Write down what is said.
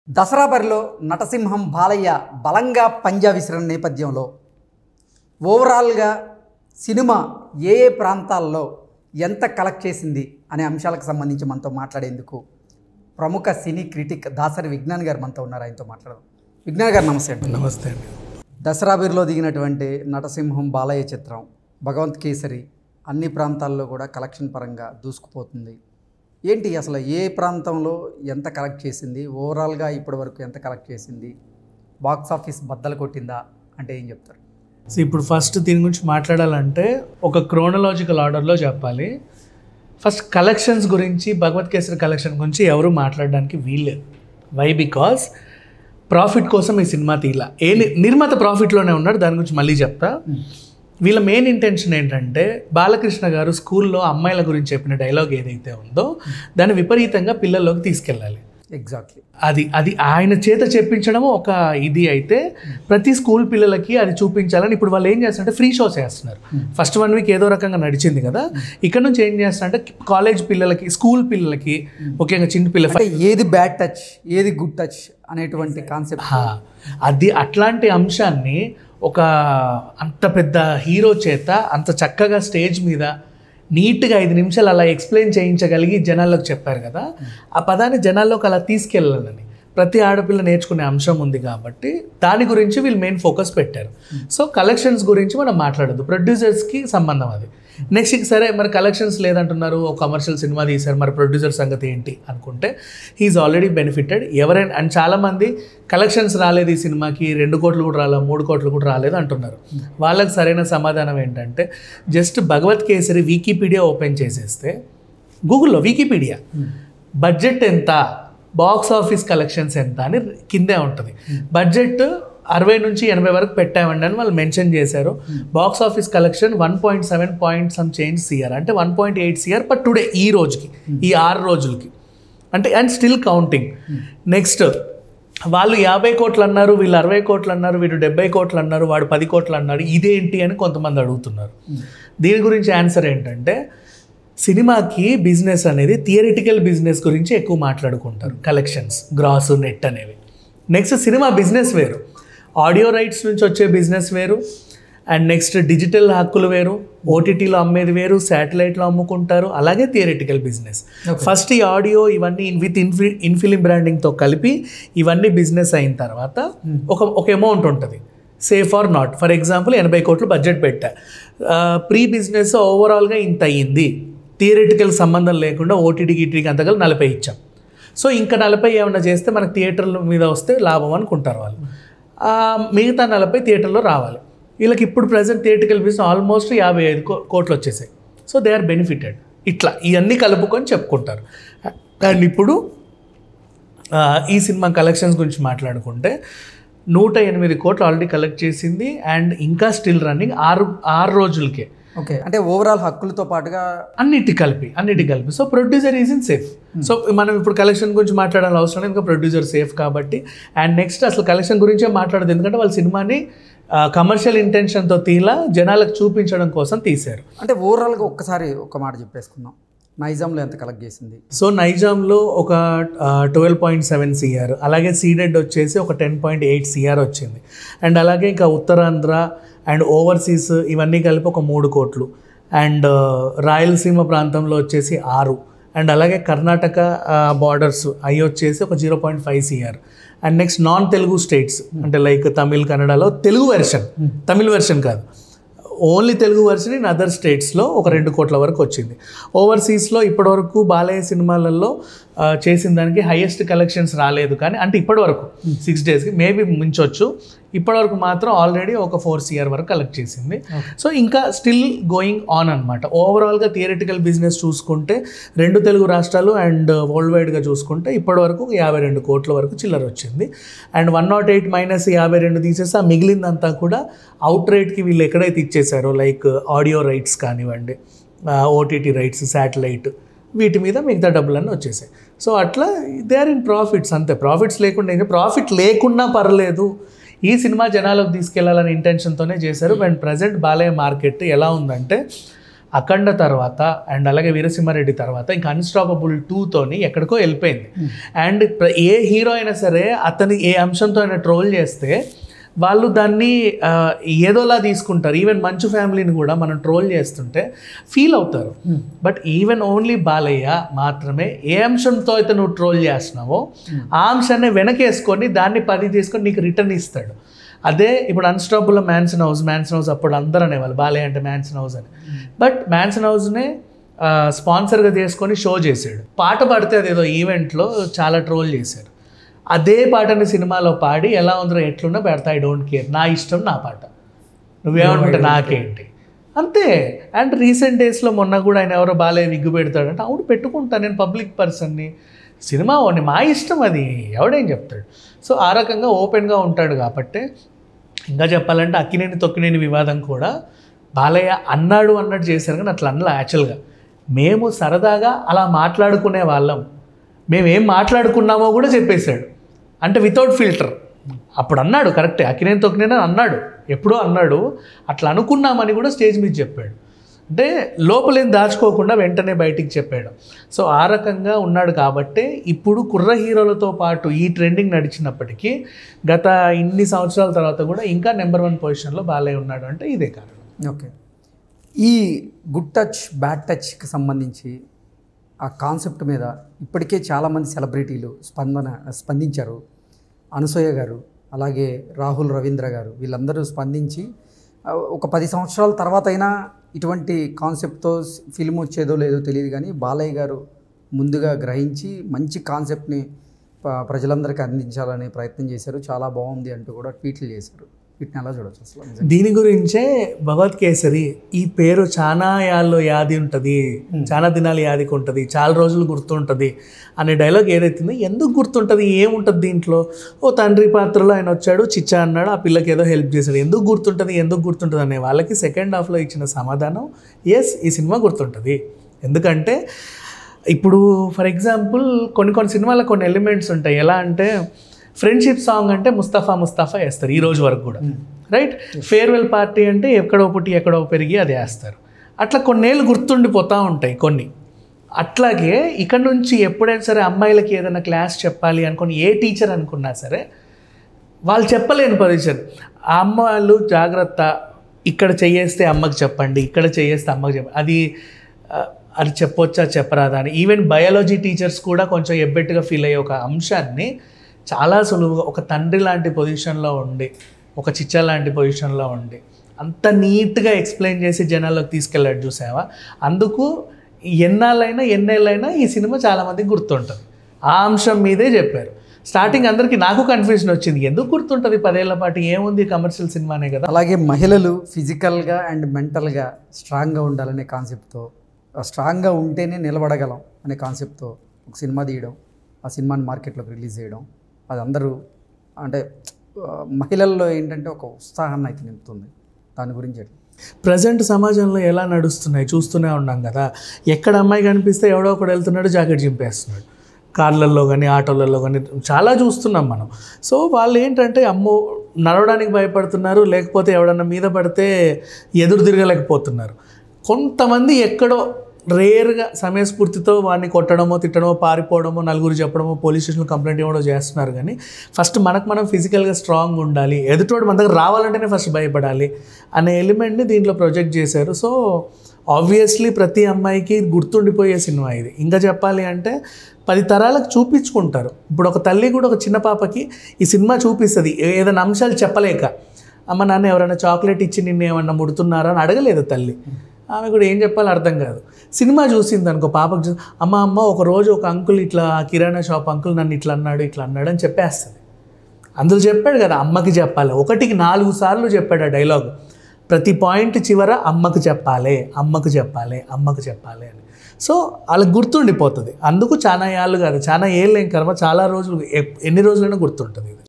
దసరా బరిలో నటసింహం బాలయ్య బలంగా పంజా విసిరిన నేపథ్యంలో ఓవరాల్గా సినిమా ఏ ఏ ప్రాంతాల్లో ఎంత కలెక్ట్ చేసింది అనే అంశాలకు సంబంధించి మనతో మాట్లాడేందుకు ప్రముఖ సినీ క్రిటిక్ దాసరి విజ్ఞాన్ గారు మనతో ఉన్నారు ఆయనతో మాట్లాడదాం విజ్ఞాన్ గారు నమస్తే అండి నమస్తే అండి దసరా బీర్లో దిగినటువంటి నటసింహం బాలయ్య చిత్రం భగవంత్ కేసరి అన్ని ప్రాంతాల్లో కూడా కలెక్షన్ పరంగా దూసుకుపోతుంది ఏంటి అసలు ఏ ప్రాంతంలో ఎంత కలెక్ట్ చేసింది ఓవరాల్గా ఇప్పటి వరకు ఎంత కలెక్ట్ చేసింది బాక్స్ ఆఫీస్ బద్దలు కొట్టిందా అంటే ఏం చెప్తారు సో ఇప్పుడు ఫస్ట్ దీని గురించి మాట్లాడాలంటే ఒక క్రోనలాజికల్ ఆర్డర్లో చెప్పాలి ఫస్ట్ కలెక్షన్స్ గురించి భగవత్ కేసరి కలెక్షన్ గురించి ఎవరు మాట్లాడడానికి వీల్లేదు వై బికాస్ ప్రాఫిట్ కోసం ఈ సినిమా తీల ఏ ని- నిర్మాత ప్రాఫిట్లోనే ఉన్నాడు దాని గురించి మళ్ళీ చెప్తా వీళ్ళ మెయిన్ ఇంటెన్షన్ ఏంటంటే బాలకృష్ణ గారు స్కూల్లో అమ్మాయిల గురించి చెప్పిన డైలాగ్ ఏదైతే ఉందో దాన్ని విపరీతంగా పిల్లల్లోకి తీసుకెళ్ళాలి ఎగ్జాక్ట్లీ అది అది ఆయన చేత చెప్పించడం ఒక ఇది అయితే ప్రతి స్కూల్ పిల్లలకి అది చూపించాలని ఇప్పుడు వాళ్ళు ఏం చేస్తారంటే ఫ్రీ షోస్ చేస్తున్నారు ఫస్ట్ వన్ వీక్ ఏదో రకంగా నడిచింది కదా ఇక్కడ నుంచి ఏం చేస్తారంటే కాలేజ్ పిల్లలకి స్కూల్ పిల్లలకి ముఖ్యంగా చిన్న పిల్ల అంటే ఏది బ్యాడ్ టచ్ ఏది గుడ్ టచ్ అనేటువంటి కాన్సెప్ట్ హా, అది అట్లాంటి అంశాన్ని ఒక అంత పెద్ద హీరో చేత అంత చక్కగా స్టేజ్ మీద నీట్గా ఐదు నిమిషాలు అలా ఎక్స్ప్లెయిన్ చేయించగలిగి జనాల్లోకి చెప్పారు కదా ఆ పదాన్ని జనాల్లోకి అలా తీసుకెళ్ళాలని ప్రతి ఆడపిల్ల నేర్చుకునే అంశం ఉంది కాబట్టి దాని గురించి వీళ్ళు మెయిన్ ఫోకస్ పెట్టారు సో కలెక్షన్స్ గురించి మనం మాట్లాడద్దు ప్రొడ్యూసర్స్కి సంబంధం అది నెక్స్ట్ ఇక సరే మరి కలెక్షన్స్ లేదంటున్నారు ఒక కమర్షియల్ సినిమా తీశారు మరి ప్రొడ్యూసర్ సంగతి ఏంటి అనుకుంటే హీఈస్ ఆల్రెడీ బెనిఫిటెడ్ ఎవరైనా అండ్ చాలామంది కలెక్షన్స్ రాలేదు ఈ సినిమాకి రెండు కోట్లు కూడా రాలేదు మూడు కోట్లు కూడా రాలేదు అంటున్నారు వాళ్ళకి సరైన సమాధానం ఏంటంటే just Bhagavanth Kesari Wikipedia open చేసేస్తే గూగుల్లో వికీపీడియా బడ్జెట్ ఎంత బాక్స్ ఆఫీస్ కలెక్షన్స్ ఎంత అని కిందే ఉంటుంది బడ్జెట్ అరవై నుంచి ఎనభై వరకు పెట్టామండి అని వాళ్ళు మెన్షన్ చేశారు box office collection one point seven point some change CR అంటే one point eight CR per today ఈ రోజుకి ఈ ఆరు రోజులకి అంటే అండ్ స్టిల్ కౌంటింగ్ నెక్స్ట్ వాళ్ళు యాభై కోట్లు అన్నారు వీళ్ళు అరవై కోట్లు అన్నారు వీడు డెబ్బై కోట్లు అన్నారు వాడు పది కోట్లు అన్నాడు ఇదేంటి అని కొంతమంది అడుగుతున్నారు దీని గురించి ఆన్సర్ ఏంటంటే సినిమాకి బిజినెస్ అనేది థియరిటికల్ బిజినెస్ గురించి ఎక్కువ మాట్లాడుకుంటారు కలెక్షన్స్ గ్రాస్ నెట్ అనేవి నెక్స్ట్ సినిమా బిజినెస్ వేరు ఆడియో రైట్స్ నుంచి వచ్చే బిజినెస్ వేరు అండ్ నెక్స్ట్ డిజిటల్ హక్కులు వేరు ఓటీటీలో అమ్మేది వేరు శాటిలైట్లో అమ్ముకుంటారు అలాగే థియరిటికల్ బిజినెస్ ఫస్ట్ ఈ ఆడియో ఇవన్నీ విత్ ఇన్ఫి ఇన్ఫిలిం బ్రాండింగ్తో కలిపి ఇవన్నీ బిజినెస్ అయిన తర్వాత ఒక ఒక అమౌంట్ ఉంటుంది safe or not for example ఎనభై కోట్లు బడ్జెట్ పెట్టా ప్రీ బిజినెస్ ఓవరాల్గా ఇంత అయ్యింది థియరిటికల్ సంబంధం లేకుండా ఓటీటీ గిటీకి అంతగా నలభై ఇచ్చాం సో ఇంకా నలభై ఏమన్నా చేస్తే మనకు థియేటర్ల మీద వస్తే లాభం అనుకుంటారు వాళ్ళు ఆ, మిగతా నలభై థియేటర్లో రావాలి వీళ్ళకి ఇప్పుడు ప్రజెంట్ థియేటికల్ బిజినెస్ ఆల్మోస్ట్ యాభై ఐదు కో- కోట్లు వచ్చేసాయి సో దే ఆర్ బెనిఫిటెడ్ ఇట్లా ఇవన్నీ కలుపుకొని చెప్పుకుంటారు అండ్ ఇప్పుడు ఆ, ఈ సినిమా కలెక్షన్స్ గురించి మాట్లాడుకుంటే నూట ఎనిమిది కోట్లు ఆల్రెడీ కలెక్ట్ చేసింది అండ్ ఇంకా స్టిల్ రన్నింగ్ ఆరు ఆరు రోజులకే ఓకే అంటే ఓవరాల్ హక్కులతో పాటుగా అన్నిటి కలిపి అన్నిటి కలిపి so producer is in safe so మనం ఇప్పుడు కలెక్షన్ గురించి మాట్లాడాలి అవసరం లేదు ఇంకా ప్రొడ్యూసర్ సేఫ్ కాబట్టి అండ్ నెక్స్ట్ అసలు కలెక్షన్ గురించే మాట్లాడదు ఎందుకంటే వాళ్ళ సినిమాని కమర్షియల్ ఇంటెన్షన్తో తీలా జనాలకు చూపించడం కోసం తీశారు అంటే ఓవరాల్గా ఒక్కసారి ఒక మాట చెప్పేసుకుందాం నైజాంలో ఎంత కలెక్ట్ చేసింది సో నైజాంలో ఒక ట్వెల్వ్ పాయింట్ సెవెన్ సిఆర్ అలాగే సీడెడ్ వచ్చేసి ఒక టెన్ పాయింట్ ఎయిట్ సిఆర్ వచ్చింది అండ్ అలాగే ఇంకా ఉత్తరాంధ్ర అండ్ ఓవర్సీస్ ఇవన్నీ కలిపి ఒక మూడు కోట్లు అండ్ రాయలసీమ ప్రాంతంలో వచ్చేసి ఆరు అండ్ అలాగే కర్ణాటక బార్డర్స్ అవి వచ్చేసి ఒక zero point five CR and next non Telugu states అంటే లైక్ తమిళ్ కన్నడలో తెలుగు వెర్షన్ తమిళ్ వెర్షన్ కాదు only Telugu version in other స్టేట్స్లో ఒక రెండు కోట్ల వరకు వచ్చింది ఓవర్సీస్లో ఇప్పటివరకు బాలయ్య సినిమాలలో ఆ, చేసిన దానికి హైయెస్ట్ కలెక్షన్స్ రాలేదు కానీ అంటే ఇప్పటివరకు సిక్స్ డేస్కి మేబీ మించవచ్చు ఇప్పటివరకు మాత్రం ఆల్రెడీ ఒక ఫోర్ సిఆర్ వరకు కలెక్ట్ చేసింది సో ఇంకా స్టిల్ గోయింగ్ ఆన్ అనమాట ఓవరాల్గా థియరిటికల్ బిజినెస్ చూసుకుంటే రెండు తెలుగు రాష్ట్రాలు అండ్ వరల్డ్ వైడ్గా చూసుకుంటే ఇప్పటివరకు యాభై రెండు కోట్ల వరకు చిల్లర వచ్చింది and one not eight minus యాభై రెండు తీసేసి ఆ మిగిలిందంతా కూడా అవుట్ రేట్కి వీళ్ళు ఎక్కడైతే ఇచ్చేసారో లైక్ ఆడియో రైట్స్ కానివ్వండి ఓటీటీ రైట్స్ శాటిలైట్ వీటి మీద మిగతా డబ్బులన్నీ వచ్చేసాయి సో అట్లా దే ఆర్ ఇన్ ప్రాఫిట్స్ అంతే ప్రాఫిట్స్ లేకుండా ఏం ప్రాఫిట్ లేకున్నా పర్లేదు ఈ సినిమా జనాలకు తీసుకెళ్లాలనే ఇంటెన్షన్తోనే చేశారు అండ్ ప్రజెంట్ బాలయ్య మార్కెట్ ఎలా ఉందంటే అఖండ తర్వాత అండ్ అలాగే వీరసింహారెడ్డి తర్వాత ఇంకా అన్స్టాపబుల్ టూతోని ఎక్కడికో వెళ్ళిపోయింది అండ్ ప్ర- ఏ హీరో అయినా సరే అతని ఏ అంశంతో అయినా ట్రోల్ చేస్తే వాళ్ళు దాన్ని ఆ, ఏదోలా తీసుకుంటారు ఈవెన్ మంచు ఫ్యామిలీని కూడా మనం ట్రోల్ చేస్తుంటే ఫీల్ అవుతారు బట్ ఈవెన్ ఓన్లీ బాలయ్య మాత్రమే ఏ అంశంతో అయితే నువ్వు ట్రోల్ చేస్తున్నావో ఆ అంశాన్ని వెనకేసుకొని దాన్ని పది తీసుకొని నీకు రిటర్న్ ఇస్తాడు అదే ఇప్పుడు Unstoppable Mansion House Mansion House అప్పుడు అందరూ అనేవాళ్ళు బాలయ్య అంటే మ్యాన్సన్ హౌస్ అని బట్ మ్యాన్సన్ హౌస్నే స్పాన్సర్గా చేసుకొని షో చేశాడు పాట పాడితే అదేదో ఈవెంట్లో చాలా ట్రోల్ చేశారు అదే పాటని సినిమాలో పాడి ఎలా ఉందో ఎట్లున్నా పెడతా ఐ డోంట్ కేర్ నా ఇష్టం నా పాట నువ్వేమనుకుంటే నాకేంటి అంతే అండ్ రీసెంట్ డేస్లో మొన్న కూడా ఆయన ఎవరో బాలయ్య విగ్గు పెడతాడంటే అవును పెట్టుకుంటా నేను పబ్లిక్ పర్సన్ని సినిమా ఓని మా ఇష్టం అది ఎవడేం చెప్తాడు సో ఆ రకంగా ఓపెన్గా ఉంటాడు కాబట్టి ఇంకా చెప్పాలంటే అక్కినేని తొక్కినేని వివాదం కూడా బాలయ్య అన్నాడు అన్నట్టు చేశారు కానీ అట్లా అనలా యాక్చువల్గా మేము సరదాగా అలా మాట్లాడుకునే వాళ్ళం మేము ఏం మాట్లాడుకున్నామో కూడా చెప్పేశాడు అంటే వితౌట్ ఫిల్టర్ అప్పుడు అన్నాడు కరెక్టే అక్కినేని తొక్కినేని అన్నాడు ఎప్పుడో అన్నాడు అట్లా అనుకున్నామని కూడా స్టేజ్ మీద చెప్పాడు అంటే లోపలేం దాచుకోకుండా వెంటనే బయటికి చెప్పాడు సో ఆ రకంగా ఉన్నాడు కాబట్టి ఇప్పుడు కుర్ర హీరోలతో పాటు ఈ ట్రెండింగ్ నడిచినప్పటికీ గత ఇన్ని సంవత్సరాల తర్వాత కూడా ఇంకా నెంబర్ వన్ పొజిషన్లో బాలయ్య ఉన్నాడు అంటే ఇదే కారణం ఓకే ఈ గుడ్ టచ్ బ్యాడ్ టచ్కి సంబంధించి ఆ కాన్సెప్ట్ మీద ఇప్పటికే చాలామంది సెలబ్రిటీలు స్పందన స్పందించారు అనసూయ గారు అలాగే రాహుల్ రవీంద్ర గారు వీళ్ళందరూ స్పందించి ఆ, ఒక పది సంవత్సరాల తర్వాత అయినా ఇటువంటి కాన్సెప్ట్తో ఫిల్మ్ వచ్చేదో లేదో తెలియదు కానీ బాలయ్య గారు ముందుగా గ్రహించి మంచి కాన్సెప్ట్ని ప- ప్రజలందరికీ అందించాలనే ప్రయత్నం చేశారు చాలా బాగుంది అంటూ కూడా ట్వీట్లు చేశారు వీటిని ఎలా చూడొచ్చు అసలు నిజంగా? దీని గురించే భగవత్ కేసరి ఈ పేరు చాలా యాళ్ళు యాది ఉంటుంది చాలా దినాలు యాదికి ఉంటుంది చాలా రోజులు గుర్తుంటుంది అనే డైలాగ్ ఏదైతుందో ఎందుకు గుర్తుంటుంది ఏముంటుంది దీంట్లో ఓ తండ్రి పాత్రలో ఆయన వచ్చాడు చిచ్చా అన్నాడు ఆ పిల్లకి ఏదో హెల్ప్ చేశాడు ఎందుకు గుర్తుంటుంది ఎందుకు గుర్తుంటుంది అనే వాళ్ళకి సెకండ్ హాఫ్లో ఇచ్చిన సమాధానం ఎస్ ఈ సినిమా గుర్తుంటుంది ఎందుకంటే ఇప్పుడు ఫర్ ఎగ్జాంపుల్ కొన్ని కొన్ని సినిమాల్లో కొన్ని ఎలిమెంట్స్ ఉంటాయి ఎలా అంటే ఫ్రెండ్షిప్ సాంగ్ అంటే ముస్తఫా ముస్తఫా వేస్తారు ఈ రోజు వరకు కూడా రైట్ ఫేర్వెల్ పార్టీ అంటే ఎక్కడో పుట్టి ఎక్కడో పెరిగి అది వేస్తారు అట్లా కొన్నేళ్ళు గుర్తుండిపోతూ ఉంటాయి కొన్ని అట్లాగే ఇక్కడ నుంచి ఎప్పుడైనా సరే అమ్మాయిలకి ఏదైనా క్లాస్ చెప్పాలి అనుకుని ఏ టీచర్ అనుకున్నా సరే వాళ్ళు చెప్పలేని పొజిషన్ ఆ అమ్మ వాళ్ళు జాగ్రత్త ఇక్కడ చెయ్యేస్తే అమ్మకి చెప్పండి ఇక్కడ చెయ్యేస్తే అమ్మకి చెప్పండి అది ఆ, అది చెప్పొచ్చా చెప్పరాదా అని ఈవెన్ బయాలజీ టీచర్స్ కూడా కొంచెం ఎబ్బెట్టుగా ఫీల్ అయ్యే ఒక అంశాన్ని చాలా సులువుగా ఒక తండ్రి లాంటి పొజిషన్లో ఉండి ఒక చిచ్చ లాంటి పొజిషన్లో ఉండి అంత నీట్గా ఎక్స్ప్లెయిన్ చేసి జనాల్లోకి తీసుకెళ్ళాడు చూసావా అందుకు ఎన్నాళ్ళైనా ఎన్నేళ్ళైనా ఈ సినిమా చాలామందికి గుర్తుంటుంది ఆ అంశం మీదే చెప్పారు స్టార్టింగ్ అందరికీ నాకు కన్ఫ్యూజన్ వచ్చింది ఎందుకు గుర్తుంటుంది పదేళ్ల పాటు ఏముంది కమర్షియల్ సినిమానే కదా అలాగే మహిళలు ఫిజికల్గా అండ్ మెంటల్గా స్ట్రాంగ్గా ఉండాలనే కాన్సెప్ట్తో స్ట్రాంగ్గా ఉంటేనే నిలబడగలం అనే కాన్సెప్ట్తో ఒక సినిమా తీయడం ఆ సినిమాని మార్కెట్లోకి రిలీజ్ చేయడం అది అందరూ అంటే ఆ, మహిళల్లో ఏంటంటే ఒక ఉత్సాహాన్ని అయితే నింపుతుంది దాని గురించి ఎట్లా? ప్రజెంట్ సమాజంలో ఎలా నడుస్తున్నాయి చూస్తూనే ఉన్నాం కదా ఎక్కడ అమ్మాయి కనిపిస్తే ఎవడో ఒకడు వెళ్తున్నాడు జాకెట్ చింపేస్తున్నాడు కార్లలో కానీ ఆటోలలో కానీ చాలా చూస్తున్నాం మనం సో వాళ్ళు ఏంటంటే అమ్మో నడవడానికి భయపడుతున్నారు లేకపోతే ఎవడన్నా మీద పడితే ఎదురు తిరగలేకపోతున్నారు కొంతమంది ఎక్కడో రేర్గా సమయస్ఫూర్తితో వాడిని కొట్టడమో తిట్టడమో పారిపోవడమో నలుగురు చెప్పడమో పోలీస్ స్టేషన్లో కంప్లైంట్ ఇవ్వడమో చేస్తున్నారు కానీ ఫస్ట్ మనకు మనం ఫిజికల్గా స్ట్రాంగ్ ఉండాలి ఎదుటోడు మన దగ్గర రావాలంటేనే ఫస్ట్ భయపడాలి అనే ఎలిమెంట్ని దీంట్లో ప్రొజెక్ట్ చేశారు సో ఆబ్వియస్లీ ప్రతి అమ్మాయికి గుర్తుండిపోయే సినిమా ఇది ఇంకా చెప్పాలి అంటే పది తరాలకు చూపించుకుంటారు ఇప్పుడు ఒక తల్లి కూడా ఒక చిన్న పాపకి ఈ సినిమా చూపిస్తుంది ఏ- ఏదైనా అంశాలు చెప్పలేక అమ్మ నాన్న ఎవరైనా చాక్లెట్ ఇచ్చి నిన్ను ఏమన్నా ముడుతున్నారా అని అడగలేదు తల్లి ఆమె కూడా ఏం చెప్పాలో అర్థం కాదు సినిమా చూసింది అనుకో పాపకు చూ అమ్మ అమ్మ ఒక రోజు ఒక అంకుల్ ఇట్లా ఆ కిరాణా షాప్ అంకుల్ నన్ను ఇట్లా అన్నాడు ఇట్లా అన్నాడు అని చెప్పేస్తుంది అందులో చెప్పాడు కదా అమ్మకి చెప్పాలి ఒకటికి నాలుగు సార్లు చెప్పాడు ఆ డైలాగ్ ప్రతి పాయింట్ చివర అమ్మకు చెప్పాలి అమ్మకు చెప్పాలి అమ్మకు చెప్పాలి అని సో వాళ్ళకి గుర్తుండిపోతుంది అందుకు చాలా ఏళ్ళు కాదు చాలా ఏళ్ళు ఏం కర్మ చాలా రోజులు ఎ- ఎన్ని రోజులైనా గుర్తుంటుంది ఇది